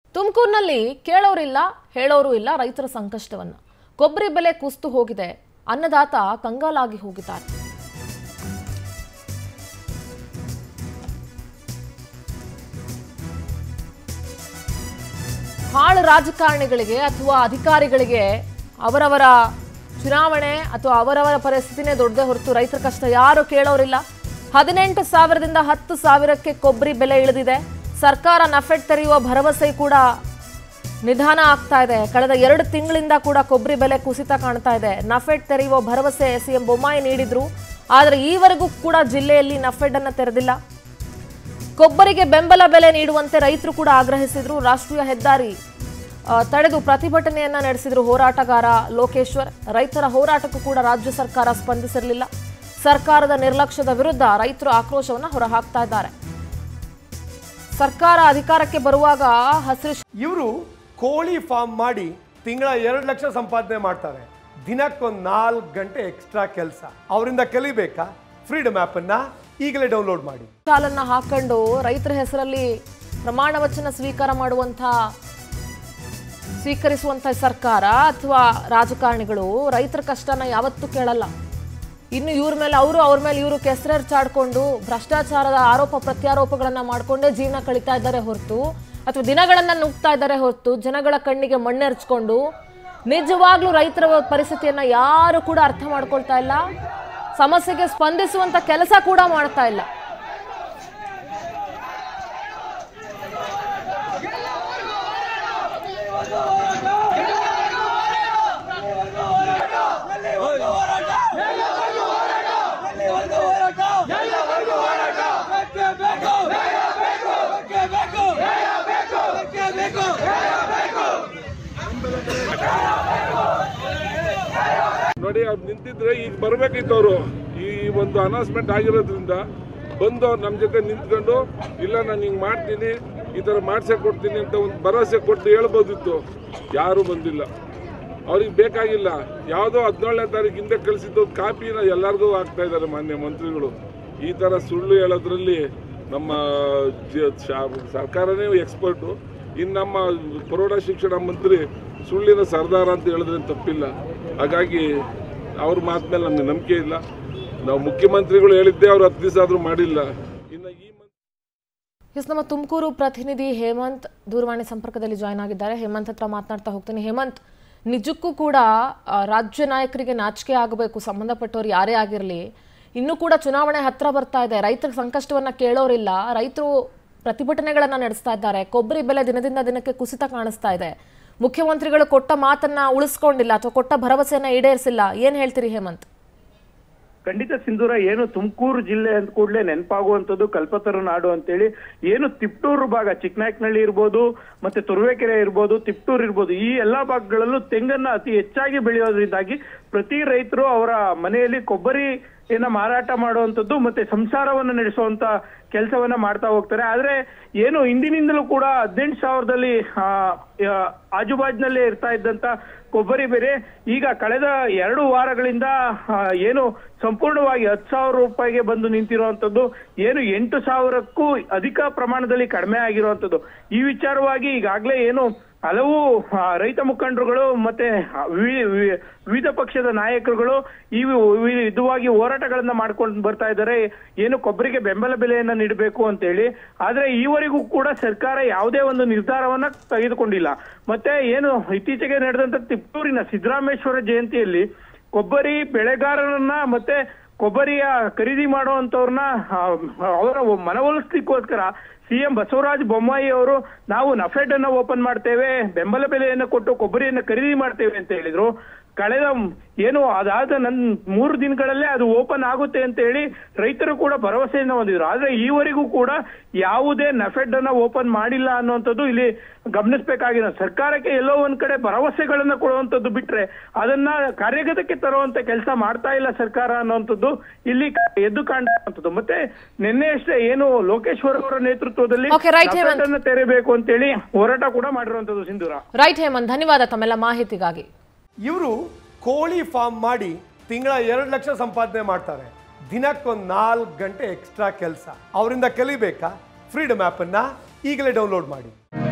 ತುಮಕೂರಿನಲ್ಲಿ ಕೇಳೋರಿಲ್ಲ ಹೇಳೋರು ಇಲ್ಲ ರೈತರ ಸಂಕಷ್ಟವನ್ನ ಕೊಬ್ಬರಿ ಬೆಲೆ ಕುಸಿದು ಹೋಗಿದೆ ಅನ್ನದಾತ ಕಂಗಾಲಾಗಿ ಹೋಗಿದ್ದಾರೆ ಹಾಳು ರಾಜಕಾರಣಿಗಳಿಗೆ ಅಥವಾ ಅಧಿಕಾರಿಗಳಿಗೆ ಅವರವರ ಚುನಾವಣೆ ಅಥವಾ ಅವರವರ ಪರಿಸ್ಥಿತಿನೇ ದೊಡ್ಡದೇ ಹೊರತು ರೈತರ ಕಷ್ಟ ಯಾರು ಕೇಳೋರಿಲ್ಲ ಹದಿನೆಂಟು ಸಾವಿರದಿಂದ ಹತ್ತು ಸಾವಿರಕ್ಕೆ ಕೊಬ್ಬರಿ ಬೆಲೆ ಇಳಿದಿದೆ ಸರ್ಕಾರ ನಫೆಡ್ ತೆರೆಯುವ ಭರವಸೆ ಕೂಡ ನಿಧಾನ ಆಗ್ತಾ ಇದೆ ಕಳೆದ ಎರಡು ತಿಂಗಳಿಂದ ಕೂಡ ಕೊಬ್ಬರಿ ಬೆಲೆ ಕುಸಿತ ಕಾಣ್ತಾ ಇದೆ ನಫೆಡ್ ತೆರೆಯುವ ಭರವಸೆ ಸಿಎಂ ಬೊಮ್ಮಾಯಿ ನೀಡಿದ್ರು ಆದರೆ ಈವರೆಗೂ ಕೂಡ ಜಿಲ್ಲೆಯಲ್ಲಿ ನಫೆಡ್ ಅನ್ನ ತೆರೆದಿಲ್ಲ ಕೊಬ್ಬರಿಗೆ ಬೆಂಬಲ ಬೆಲೆ ನೀಡುವಂತೆ ರೈತರು ಕೂಡ ಆಗ್ರಹಿಸಿದ್ರು ರಾಷ್ಟ್ರೀಯ ಹೆದ್ದಾರಿ ಆ, ತಡೆದು ಪ್ರತಿಭಟನೆಯನ್ನ ನಡೆಸಿದ್ರು ಹೋರಾಟಗಾರ ಲೋಕೇಶ್ವರ್ ರೈತರ ಹೋರಾಟಕ್ಕೂ ಕೂಡ ರಾಜ್ಯ ಸರ್ಕಾರ ಸ್ಪಂದಿಸಿರಲಿಲ್ಲ ಸರ್ಕಾರದ ನಿರ್ಲಕ್ಷ್ಯದ ವಿರುದ್ಧ ರೈತರು ಆಕ್ರೋಶವನ್ನ ಹೊರಹಾಕ್ತಾ ಇದ್ದಾರೆ ಸರ್ಕಾರ ಅಧಿಕಾರಕ್ಕೆ ಬರುವಾಗ ಹಸಿರು ಇವರು ಕೋಳಿ ಫಾರ್ಮ್ ಮಾಡಿ ತಿಂಗಳ ಎರಡು ಲಕ್ಷ ಸಂಪಾದನೆ ಮಾಡ್ತಾರೆ ದಿನಕ್ಕೊಂದು ನಾಲ್ಕು ಗಂಟೆ ಎಕ್ಸ್ಟ್ರಾ ಕೆಲಸ ಅವರಿಂದ ಕಲಿಬೇಕಾ ಫ್ರೀಡಮ್ ಆ್ಯಪನ್ನು ಈಗಲೇ ಡೌನ್ಲೋಡ್ ಮಾಡಿ ಶಾಲನ್ನ ಹಾಕೊಂಡು ರೈತರ ಹೆಸರಲ್ಲಿ ಪ್ರಮಾಣ ವಚನ ಸ್ವೀಕಾರ ಮಾಡುವಂಥ ಸ್ವೀಕರಿಸುವಂಥ ಸರ್ಕಾರ ಅಥವಾ ರಾಜಕಾರಣಿಗಳು ರೈತರ ಕಷ್ಟನ ಯಾವತ್ತೂ ಕೇಳಲ್ಲ ಇನ್ನು ಇವ್ರ ಮೇಲೆ ಅವರು ಅವ್ರ ಮೇಲೆ ಇವರು ಕೆಸರೆರ್ಚಾಡ್ಕೊಂಡು ಭ್ರಷ್ಟಾಚಾರದ ಆರೋಪ ಪ್ರತ್ಯಾರೋಪಗಳನ್ನ ಮಾಡ್ಕೊಂಡೇ ಜೀವನ ಕಳೀತಾ ಇದ್ದಾರೆ ಹೊರತು ಅಥವಾ ದಿನಗಳನ್ನ ನುಗ್ತಾ ಇದ್ದಾರೆ ಹೊರತು ಜನಗಳ ಕಣ್ಣಿಗೆ ಮಣ್ಣೆರ್ಚ್ಕೊಂಡು ನಿಜವಾಗ್ಲೂ ರೈತರ ಪರಿಸ್ಥಿತಿಯನ್ನ ಯಾರು ಕೂಡ ಅರ್ಥ ಮಾಡ್ಕೊಳ್ತಾ ಇಲ್ಲ ಸಮಸ್ಯೆಗೆ ಸ್ಪಂದಿಸುವಂತ ಕೆಲಸ ಕೂಡ ಮಾಡ್ತಾ ಇಲ್ಲ ನೋಡಿ ಅವ್ರು ನಿಂತಿದ್ರೆ ಈಗ ಬರ್ಬೇಕಿತ್ತು ಅವರು ಈ ಒಂದು ಅನೌನ್ಸ್ಮೆಂಟ್ ಆಗಿರೋದ್ರಿಂದ ಬಂದು ಅವ್ರು ನಮ್ಮ ಜೊತೆ ನಿಂತ್ಕೊಂಡು ಇಲ್ಲ ನಾನು ಹಿಂಗೆ ಮಾಡ್ತೀನಿ ಈ ಥರ ಮಾಡ್ಸೇ ಕೊಡ್ತೀನಿ ಅಂತ ಒಂದು ಭರವಸೆ ಕೊಟ್ಟು ಹೇಳ್ಬೋದಿತ್ತು ಯಾರೂ ಬಂದಿಲ್ಲ ಅವ್ರಿಗೆ ಬೇಕಾಗಿಲ್ಲ ಯಾವುದೋ ಹದಿನೇಳನೇ ತಾರೀಕು ಹಿಂದೆ ಕಳಿಸಿದ್ದು ಒಂದು ಕಾಪಿನ ಎಲ್ಲರಿಗೂ ಹಾಕ್ತಾ ಇದ್ದಾರೆ ಮಾನ್ಯ ಮಂತ್ರಿಗಳು ಈ ಥರ ಸುಳ್ಳು ಹೇಳೋದ್ರಲ್ಲಿ ನಮ್ಮ ಜ- ಶಾ- ಸರ್ಕಾರನೇ ಎಕ್ಸ್ಪರ್ಟು ಇನ್ನು ನಮ್ಮ ಪ್ರೌಢ ಶಿಕ್ಷಣ ಮಂತ್ರಿ ಸುಳ್ಳಿನ ಸರ್ದಾರ ಅಂತ ಹೇಳಿದ್ರೆ ತಪ್ಪಿಲ್ಲ ಹಾಗಾಗಿ ಅವ್ರ ಮಾತು ಮೇಲೆ ನಮಗೆ ನಂಬಿಕೆ ಇಲ್ಲ ನಾವು ಮುಖ್ಯಮಂತ್ರಿಗಳು ಹೇಳಿದ್ದೆ ಅವ್ರು ಹತ್ತು ದಿವಸ ಆದರೂ ಮಾಡಿಲ್ಲ ಇನ್ನು ಈ ಮಂತ್ ಎಸ್ ನಮ್ಮ ತುಮಕೂರು ಪ್ರತಿನಿಧಿ ಹೇಮಂತ್ ದೂರವಾಣಿ ಸಂಪರ್ಕದಲ್ಲಿ ಜಾಯ್ನ್ ಆಗಿದ್ದಾರೆ ಹೇಮಂತ್ ಹತ್ರ ಮಾತನಾಡ್ತಾ ಹೋಗ್ತೀನಿ ಹೇಮಂತ್ ನಿಜಕ್ಕೂ ಕೂಡ ಆ, ರಾಜ್ಯ ನಾಯಕರಿಗೆ ನಾಚಿಕೆ ಆಗಬೇಕು ಸಂಬಂಧಪಟ್ಟವ್ರು ಯಾರೇ ಆಗಿರಲಿ ಇನ್ನೂ ಕೂಡ ಚುನಾವಣೆ ಹತ್ರ ಬರ್ತಾ ಇದೆ ರೈತರ ಸಂಕಷ್ಟವನ್ನ ಕೇಳೋರಿಲ್ಲ ರೈತರು ಪ್ರತಿಭಟನೆಗಳನ್ನ ನಡೆಸ್ತಾ ಇದ್ದಾರೆ ಕೊಬ್ಬರಿ ಬೆಲೆ ದಿನದಿಂದ ದಿನಕ್ಕೆ ಕುಸಿತ ಕಾಣಿಸ್ತಾ ಇದೆ ಮುಖ್ಯಮಂತ್ರಿಗಳು ಕೊಟ್ಟ ಮಾತನ್ನ ಉಳಿಸ್ಕೊಂಡಿಲ್ಲ ಅಥವಾ ಕೊಟ್ಟ ಭರವಸೆಯನ್ನ ಈಡೇರಿಸಿಲ್ಲ ಏನ್ ಹೇಳ್ತೀರಿ ಹೇಮಂತ್ ಖಂಡಿತ ಸಿಂಧೂರ ಏನು ತುಮಕೂರು ಜಿಲ್ಲೆ ಅಂದ ಕೂಡಲೇ ನೆನಪಾಗುವಂತದ್ದು ಕಲ್ಪತರು ನಾಡು ಅಂತೇಳಿ ಏನು ತಿಪ್ಟೂರು ಭಾಗ ಚಿಕ್ಕನಾಯಕನಹಳ್ಳಿ ಇರ್ಬೋದು ಮತ್ತೆ ತುರುವೇಕೆರೆ ಇರ್ಬೋದು ತಿಪ್ಟೂರು ಇರ್ಬೋದು ಈ ಎಲ್ಲಾ ಭಾಗಗಳಲ್ಲೂ ತೆಂಗನ್ನ ಅತಿ ಹೆಚ್ಚಾಗಿ ಬೆಳೆಯೋದ್ರಿಂದಾಗಿ ಪ್ರತಿ ರೈತರು ಅವರ ಮನೆಯಲ್ಲಿ ಕೊಬ್ಬರಿಯನ್ನ ಮಾರಾಟ ಮಾಡುವಂತದ್ದು ಮತ್ತೆ ಸಂಸಾರವನ್ನ ನಡೆಸುವಂತ ಕೆಲಸವನ್ನ ಮಾಡ್ತಾ ಹೋಗ್ತಾರೆ ಆದ್ರೆ ಏನು ಹಿಂದಿನಿಂದಲೂ ಕೂಡ ಹದಿನೆಂಟು ಸಾವಿರದಲ್ಲಿ ಆ, ಆ, ಆಜುಬಾಜಿನಲ್ಲೇ ಇರ್ತಾ ಇದ್ದಂತ ಕೊಬ್ಬರಿ ಬೆಲೆ ಈಗ ಕಳೆದ ಎರಡು ವಾರಗಳಿಂದ ಆ, ಏನು ಸಂಪೂರ್ಣವಾಗಿ ಹತ್ತು ಸಾವಿರ ರೂಪಾಯಿಗೆ ಬಂದು ನಿಂತಿರುವಂತದ್ದು ಏನು ಎಂಟು ಸಾವಿರಕ್ಕೂ ಅಧಿಕ ಪ್ರಮಾಣದಲ್ಲಿ ಕಡಿಮೆ ಆಗಿರುವಂತದ್ದು ಈ ವಿಚಾರವಾಗಿ ಈಗಾಗಲೇ ಏನು ಹಲವು ಆ, ರೈತ ಮುಖಂಡರುಗಳು ಮತ್ತೆ ವಿ- ವಿ- ವಿವಿಧ ಪಕ್ಷದ ನಾಯಕರುಗಳು ಈ ವಿ- ವಿಧವಾಗಿ ಹೋರಾಟಗಳನ್ನ ಮಾಡ್ಕೊಂಡು ಬರ್ತಾ ಇದ್ದಾರೆ ಏನು ಕೊಬ್ಬರಿಗೆ ಬೆಂಬಲ ಬೆಲೆಯನ್ನ ನೀಡಬೇಕು ಅಂತ ಹೇಳಿ ಆದ್ರೆ ಈವರೆಗೂ ಕೂಡ ಸರ್ಕಾರ ಯಾವುದೇ ಒಂದು ನಿರ್ಧಾರವನ್ನ ತೆಗೆದುಕೊಂಡಿಲ್ಲ ಮತ್ತೆ ಏನು ಇತ್ತೀಚೆಗೆ ನಡೆದಂತ ತಿಪ್ಟೂರಿನ ಸಿದ್ದರಾಮೇಶ್ವರ ಜಯಂತಿಯಲ್ಲಿ ಕೊಬ್ಬರಿ ಬೆಳೆಗಾರರನ್ನ ಮತ್ತೆ ಕೊಬ್ಬರಿಯ ಖರೀದಿ ಮಾಡುವಂತವ್ರನ್ನ ಆ, ಅವರ ಮನವೊಲಿಸ್ಲಿಕ್ಕೋಸ್ಕರ ಸಿಎಂ ಬಸವರಾಜ ಬೊಮ್ಮಾಯಿ ಅವರು ನಾವು ನಫೆಡ್ ಅನ್ನ ಓಪನ್ ಮಾಡ್ತೇವೆ ಬೆಂಬಲ ಬೆಲೆಯನ್ನು ಕೊಟ್ಟು ಕೊಬ್ಬರಿಯನ್ನು ಖರೀದಿ ಮಾಡ್ತೇವೆ ಅಂತ ಹೇಳಿದ್ರು ಕಳೆದ ಮ್- ಏನು ಅದಾದ ನನ್ ಮೂರು ದಿನಗಳಲ್ಲೇ ಅದು ಓಪನ್ ಆಗುತ್ತೆ ಅಂತ ಹೇಳಿ ರೈತರು ಕೂಡ ಭರವಸೆಯನ್ನು ಹೊಂದಿದ್ರು ಆದ್ರೆ ಈವರೆಗೂ ಕೂಡ ಯಾವುದೇ ನಫೆಡ್ ಅನ್ನ ಓಪನ್ ಮಾಡಿಲ್ಲ ಅನ್ನುವಂಥದ್ದು ಇಲ್ಲಿ ಗಮನಿಸಬೇಕಾಗಿದೆ ಸರ್ಕಾರಕ್ಕೆ ಎಲ್ಲೋ ಒಂದ್ ಕಡೆ ಭರವಸೆಗಳನ್ನ ಕೊಡುವಂತದ್ದು ಬಿಟ್ರೆ ಅದನ್ನ ಕಾರ್ಯಗತಕ್ಕೆ ತರುವಂತ ಕೆಲಸ ಮಾಡ್ತಾ ಇಲ್ಲ ಸರ್ಕಾರ ಅನ್ನುವಂಥದ್ದು ಇಲ್ಲಿ ಎದ್ದು ಕಾಣುವಂಥದ್ದು ಮತ್ತೆ ನಿನ್ನೆ ಅಷ್ಟೇ ಏನು ಲೋಕೇಶ್ವರ್ ಅವರ ನೇತೃತ್ವದಲ್ಲಿ Okay, right, NAFED ಹೇಮಂತ್. ಅನ್ನ ತೆರೆಬೇಕು ಅಂತೇಳಿ ಹೋರಾಟ ಕೂಡ ಮಾಡಿರುವಂತದ್ದು ಸಿಂಧೂರ ರೈಟ್ ಹೇಮಂತ್ ಧನ್ಯವಾದ ತಮ್ಮೆಲ್ಲ ಮಾಹಿತಿಗಾಗಿ ಇವರು ಕೋಳಿ ಫಾರ್ಮ್ ಮಾಡಿ ತಿಂಗಳ ಎರಡು ಲಕ್ಷ ಸಂಪಾದನೆ ಮಾಡ್ತಾರೆ ದಿನಕ್ಕೊಂದು ನಾಲ್ಕು ಗಂಟೆ ಎಕ್ಸ್ಟ್ರಾ ಕೆಲಸ ಅವರಿಂದ ಕಲಿಬೇಕಾ ಫ್ರೀಡಮ್ ಆ್ಯಪನ್ನು ಈಗಲೇ ಡೌನ್ಲೋಡ್ ಮಾಡಿ